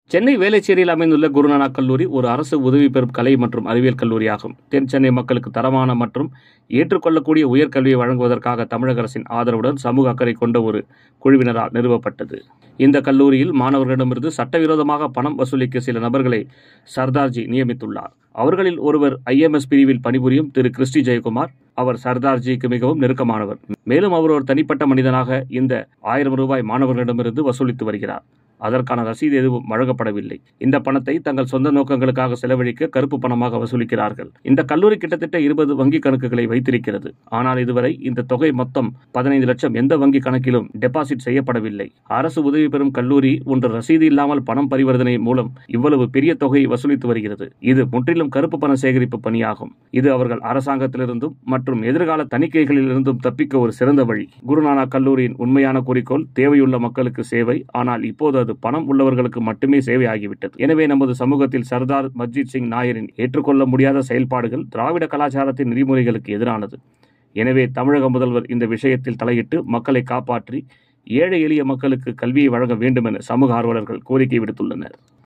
சென்னை வேளச்சேரியில் அமைந்துள்ள குருநானக் கல்லூரி ஒரு அரசு உதவி பெறும் கலை மற்றும் அறிவியல் கல்லூரியாகும் தென் சென்னை மக்களுக்கு தரமான மற்றும் ஏற்றுக்கொள்ளக்கூடிய உயர்கல்வியை வழங்குவதற்காக தமிழக அரசின் ஆதரவுடன் சமூக அக்கறை கொண்ட ஒரு குழுவினரால் நிறுவப்பட்டது இந்த கல்லூரியில் மாணவர்களிடமிருந்து சட்டவிரோதமாக பணம் வசூலிக்க சில நபர்களை சர்தார்ஜி நியமித்துள்ளார் அவர்களில் ஒருவர் ஐஎம்எஸ் பிரிவில் பணிபுரியும் திரு கிறிஸ்டி ஜெயக்குமார் அவர் சர்தார்ஜிக்கு மிகவும் நெருக்கமானவர் மேலும் அவர் ஒரு தனிப்பட்ட மனிதனாக இந்த ஆயிரம் ரூபாய் மாணவர்களிடமிருந்து வசூலித்து வருகிறார் அதற்கான ரசீது எதுவும் வழங்கப்படவில்லை இந்த பணத்தை தங்கள் சொந்த நோக்கங்களுக்காக செலவழிக்க கருப்பு பணமாக வசூலிக்கிறார்கள் இந்த கல்லூரி கிட்டத்தட்ட இருபது வங்கி கணக்குகளை வைத்திருக்கிறது ஆனால் இதுவரை இந்த தொகை மொத்தம் பதினைந்து லட்சம் எந்த வங்கி கணக்கிலும் டெபாசிட் செய்யப்படவில்லை அரசு உதவி பெறும் கல்லூரி ஒன்று ரசீது இல்லாமல் பணம் பரிவர்த்தனை மூலம் இவ்வளவு பெரிய தொகையை வசூலித்து வருகிறது இது முற்றிலும் கருப்பு பண சேகரிப்பு பணியாகும் இது அவர்கள் அரசாங்கத்திலிருந்தும் மற்றும் எதிர்கால தணிக்கைகளிலிருந்தும் தப்பிக்க ஒரு சிறந்த வழி குருநானக் கல்லூரியின் உண்மையான குறிக்கோள் தேவையுள்ள மக்களுக்கு சேவை ஆனால் இப்போது அது பணம் உள்ளவர்களுக்கு மட்டுமே சேவை ஆகிவிட்டது எனவே நமது சமூகத்தில் சர்தார் மஜ்ஜித் சிங் நாயரின் ஏற்றுக்கொள்ள முடியாத செயல்பாடுகள் திராவிட கலாச்சாரத்தின் நெறிமுறைகளுக்கு எதிரானது எனவே தமிழக முதல்வர் இந்த விஷயத்தில் தலையிட்டு மக்களை காப்பாற்றி ஏழை எளிய மக்களுக்கு கல்வியை வழங்க வேண்டும் என சமூக ஆர்வலர்கள் கோரிக்கை விடுத்துள்ளனர்